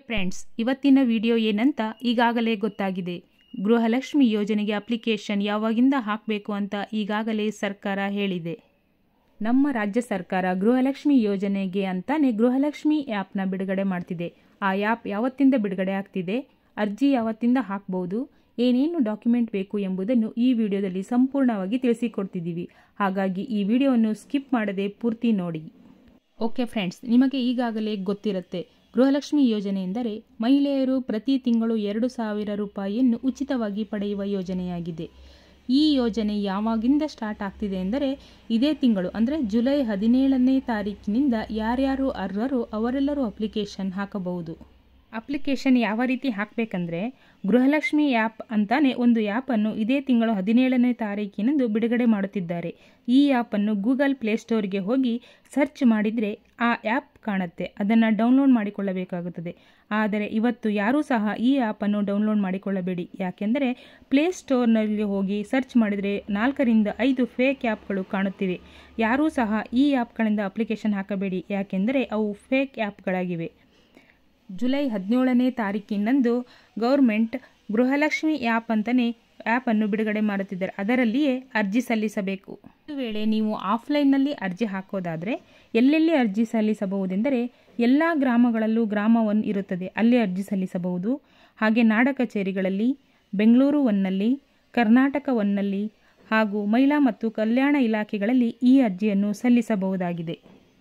friends ಇವತ್ತಿನ video ಏನಂತ ಈಗಾಗಲೇ ಗೊತ್ತಾಗಿದೆ ಗೃಹಲಕ್ಷ್ಮಿ ಯೋಜನೆಗೆ ಅಪ್ಲಿಕೇಶನ್ ಯಾವಾಗಿಂದ ಹಾಕಬೇಕು ಅಂತ ಈಗಾಗಲೇ ಸರ್ಕಾರ ಹೇಳಿದೆ ನಮ್ಮ ರಾಜ್ಯ ಸರ್ಕಾರ ಗೃಹಲಕ್ಷ್ಮಿ ಯೋಜನೆಗೆ ಅಂತಾನೆ ಗೃಹಲಕ್ಷ್ಮಿ ಆ್ಯಪ್ನ ಬಿಡುಗಡೆ ಮಾಡ್ತಿದೆ ಆ ಆ್ಯಪ್ ಯಾವತ್ತಿಂದ ಬಿಡುಗಡೆ ಆಗ್ತಿದೆ ಅರ್ಜಿ ಯಾವತ್ತಿಂದ ಹಾಕ್ಬೋದು ಏನೇನು ಡಾಕ್ಯುಮೆಂಟ್ ಬೇಕು ಎಂಬುದನ್ನು ಈ ವಿಡಿಯೋದಲ್ಲಿ ಸಂಪೂರ್ಣವಾಗಿ ತಿಳಿಸಿಕೊಡ್ತಿದ್ದೀವಿ ಹಾಗಾಗಿ ಈ ವಿಡಿಯೋವನ್ನು ಸ್ಕಿಪ್ ಮಾಡದೆ ಪೂರ್ತಿ ನೋಡಿ ಓಕೆ ಫ್ರೆಂಡ್ಸ್ ನಿಮಗೆ ಈಗಾಗಲೇ ಗೊತ್ತಿರುತ್ತೆ ಗೃಹಲಕ್ಷ್ಮಿ ಯೋಜನೆ ಎಂದರೆ ಮಹಿಳೆಯರು ಪ್ರತಿ ತಿಂಗಳು ಎರಡು ಸಾವಿರ ರೂಪಾಯಿಯನ್ನು ಉಚಿತವಾಗಿ ಪಡೆಯುವ ಯೋಜನೆಯಾಗಿದೆ ಈ ಯೋಜನೆ ಯಾವಾಗಿಂದ ಸ್ಟಾರ್ಟ್ ಆಗ್ತಿದೆ ಎಂದರೆ ಇದೇ ತಿಂಗಳು ಅಂದರೆ ಜುಲೈ ಹದಿನೇಳನೇ ತಾರೀಕಿನಿಂದ ಯಾರ್ಯಾರು ಅರ್ಹರು ಅವರೆಲ್ಲರೂ ಅಪ್ಲಿಕೇಶನ್ ಹಾಕಬಹುದು ಅಪ್ಲಿಕೇಶನ್ ಯಾವ ರೀತಿ ಹಾಕಬೇಕಂದ್ರೆ ಗೃಹಲಕ್ಷ್ಮಿ ಆ್ಯಪ್ ಅಂತಾನೆ ಒಂದು ಆ್ಯಪನ್ನು ಇದೇ ತಿಂಗಳು ಹದಿನೇಳನೇ ತಾರೀಕಿನಂದು ಬಿಡುಗಡೆ ಮಾಡುತ್ತಿದ್ದಾರೆ ಈ ಆ್ಯಪನ್ನು ಗೂಗಲ್ ಪ್ಲೇಸ್ಟೋರ್ಗೆ ಹೋಗಿ ಸರ್ಚ್ ಮಾಡಿದರೆ ಆ ಆ್ಯಪ್ ಕಾಣುತ್ತೆ ಅದನ್ನು ಡೌನ್ಲೋಡ್ ಮಾಡಿಕೊಳ್ಳಬೇಕಾಗುತ್ತದೆ ಆದರೆ ಇವತ್ತು ಯಾರೂ ಸಹ ಈ ಆ್ಯಪನ್ನು ಡೌನ್ಲೋಡ್ ಮಾಡಿಕೊಳ್ಳಬೇಡಿ ಯಾಕೆಂದರೆ ಪ್ಲೇಸ್ಟೋರ್ನಲ್ಲಿ ಹೋಗಿ ಸರ್ಚ್ ಮಾಡಿದರೆ ನಾಲ್ಕರಿಂದ ಐದು ಫೇಕ್ ಆ್ಯಪ್ಗಳು ಕಾಣುತ್ತಿವೆ ಯಾರೂ ಸಹ ಈ ಆ್ಯಪ್ಗಳಿಂದ ಅಪ್ಲಿಕೇಶನ್ ಹಾಕಬೇಡಿ ಯಾಕೆಂದರೆ ಅವು ಫೇಕ್ ಆ್ಯಪ್ಗಳಾಗಿವೆ ಜುಲೈ ಹದಿನೇಳನೇ ತಾರೀಕಿನಂದು ಗೌರ್ಮೆಂಟ್ ಗೃಹಲಕ್ಷ್ಮಿ ಆ್ಯಪ್ ಅಂತಲೇ ಆ್ಯಪನ್ನು ಬಿಡುಗಡೆ ಮಾಡುತ್ತಿದ್ದಾರೆ ಅದರಲ್ಲಿಯೇ ಅರ್ಜಿ ಸಲ್ಲಿಸಬೇಕು ಒಂದು ವೇಳೆ ನೀವು ಆಫ್ಲೈನ್ನಲ್ಲಿ ಅರ್ಜಿ ಹಾಕೋದಾದರೆ ಎಲ್ಲೆಲ್ಲಿ ಅರ್ಜಿ ಸಲ್ಲಿಸಬಹುದೆಂದರೆ ಎಲ್ಲ ಗ್ರಾಮಗಳಲ್ಲೂ ಗ್ರಾಮ ಒನ್ ಇರುತ್ತದೆ ಅಲ್ಲಿ ಅರ್ಜಿ ಸಲ್ಲಿಸಬಹುದು ಹಾಗೆ ನಾಡ ಕಚೇರಿಗಳಲ್ಲಿ ಬೆಂಗಳೂರು ಒನ್ನಲ್ಲಿ ಕರ್ನಾಟಕ ಒನ್ನಲ್ಲಿ ಹಾಗೂ ಮಹಿಳಾ ಮತ್ತು ಕಲ್ಯಾಣ ಇಲಾಖೆಗಳಲ್ಲಿ ಈ ಅರ್ಜಿಯನ್ನು ಸಲ್ಲಿಸಬಹುದಾಗಿದೆ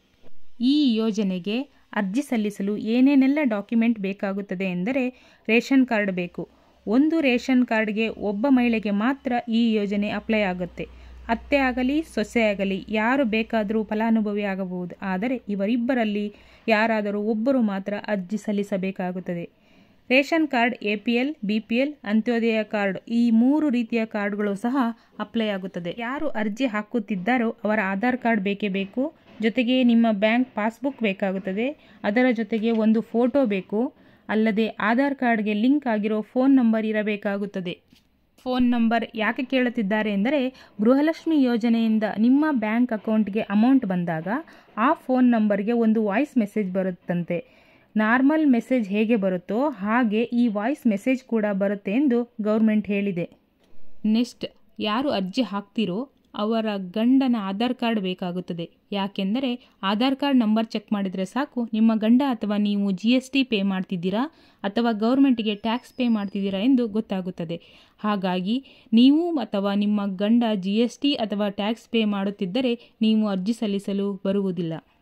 ಈ ಯೋಜನೆಗೆ ಅರ್ಜಿ ಸಲ್ಲಿಸಲು ಏನೇನೆಲ್ಲ ಡಾಕ್ಯುಮೆಂಟ್ ಬೇಕಾಗುತ್ತದೆ ಎಂದರೆ ರೇಷನ್ ಕಾರ್ಡ್ ಬೇಕು ಒಂದು ರೇಷನ್ ಕಾರ್ಡ್ಗೆ ಒಬ್ಬ ಮಹಿಳೆಗೆ ಮಾತ್ರ ಈ ಯೋಜನೆ ಅಪ್ಲೈ ಆಗುತ್ತೆ ಅತ್ತೆ ಆಗಲಿ ಸೊಸೆ ಆಗಲಿ ಯಾರು ಬೇಕಾದರೂ ಫಲಾನುಭವಿ ಆಗಬಹುದು ಆದರೆ ಇವರಿಬ್ಬರಲ್ಲಿ ಯಾರಾದರೂ ಒಬ್ಬರು ಮಾತ್ರ ಅರ್ಜಿ ಸಲ್ಲಿಸಬೇಕಾಗುತ್ತದೆ ration card A P L B P L Antyodaya card ಈ ಮೂರು ರೀತಿಯ ಕಾರ್ಡ್ಗಳು ಸಹ ಅಪ್ಲೈ ಆಗುತ್ತದೆ ಯಾರು ಅರ್ಜಿ ಹಾಕುತ್ತಿದ್ದಾರೋ ಅವರ ಆಧಾರ್ ಕಾರ್ಡ್ ಬೇಕೇ ಬೇಕು ಜೊತೆಗೆ ನಿಮ್ಮ ಬ್ಯಾಂಕ್ ಪಾಸ್ಬುಕ್ ಬೇಕಾಗುತ್ತದೆ ಅದರ ಜೊತೆಗೆ ಒಂದು ಫೋಟೋ ಬೇಕು ಅಲ್ಲದೆ ಆಧಾರ್ ಕಾರ್ಡ್ಗೆ ಲಿಂಕ್ ಆಗಿರೋ ಫೋನ್ ನಂಬರ್ ಇರಬೇಕಾಗುತ್ತದೆ ಫೋನ್ ನಂಬರ್ ಯಾಕೆ ಕೇಳುತ್ತಿದ್ದಾರೆ ಎಂದರೆ ಗೃಹಲಕ್ಷ್ಮಿ ಯೋಜನೆಯಿಂದ ನಿಮ್ಮ ಬ್ಯಾಂಕ್ ಅಕೌಂಟ್ಗೆ ಅಮೌಂಟ್ ಬಂದಾಗ ಆ ಫೋನ್ ನಂಬರ್ಗೆ ಒಂದು ವಾಯ್ಸ್ ಮೆಸೇಜ್ ಬರುತ್ತಂತೆ ನಾರ್ಮಲ್ ಮೆಸೇಜ್ ಹೇಗೆ ಬರುತ್ತೋ ಹಾಗೆ ಈ ವಾಯ್ಸ್ ಮೆಸೇಜ್ ಕೂಡ ಬರುತ್ತೆ ಎಂದು ಗೌರ್ಮೆಂಟ್ ಹೇಳಿದೆ ನೆಕ್ಸ್ಟ್ ಯಾರು ಅರ್ಜಿ ಹಾಕ್ತಿರೋ ಅವರ ಗಂಡನ ಆಧಾರ್ ಕಾರ್ಡ್ ಬೇಕಾಗುತ್ತದೆ ಯಾಕೆಂದರೆ ಆಧಾರ್ ಕಾರ್ಡ್ ನಂಬರ್ ಚೆಕ್ ಮಾಡಿದರೆ ಸಾಕು ನಿಮ್ಮ ಗಂಡ ಅಥವಾ ನೀವು ಜಿ ಎಸ್ ಟಿ ಪೇ ಮಾಡ್ತಿದ್ದೀರಾ ಅಥವಾ ಗೌರ್ಮೆಂಟಿಗೆ ಟ್ಯಾಕ್ಸ್ ಪೇ ಮಾಡ್ತಿದ್ದೀರಾ ಎಂದು ಗೊತ್ತಾಗುತ್ತದೆ ಹಾಗಾಗಿ ನೀವು ಅಥವಾ ನಿಮ್ಮ ಗಂಡ ಜಿ ಎಸ್ ಟಿ ಅಥವಾ ಟ್ಯಾಕ್ಸ್ ಪೇ ಮಾಡುತ್ತಿದ್ದರೆ ನೀವು ಅರ್ಜಿ ಸಲ್ಲಿಸಲು ಬರುವುದಿಲ್ಲ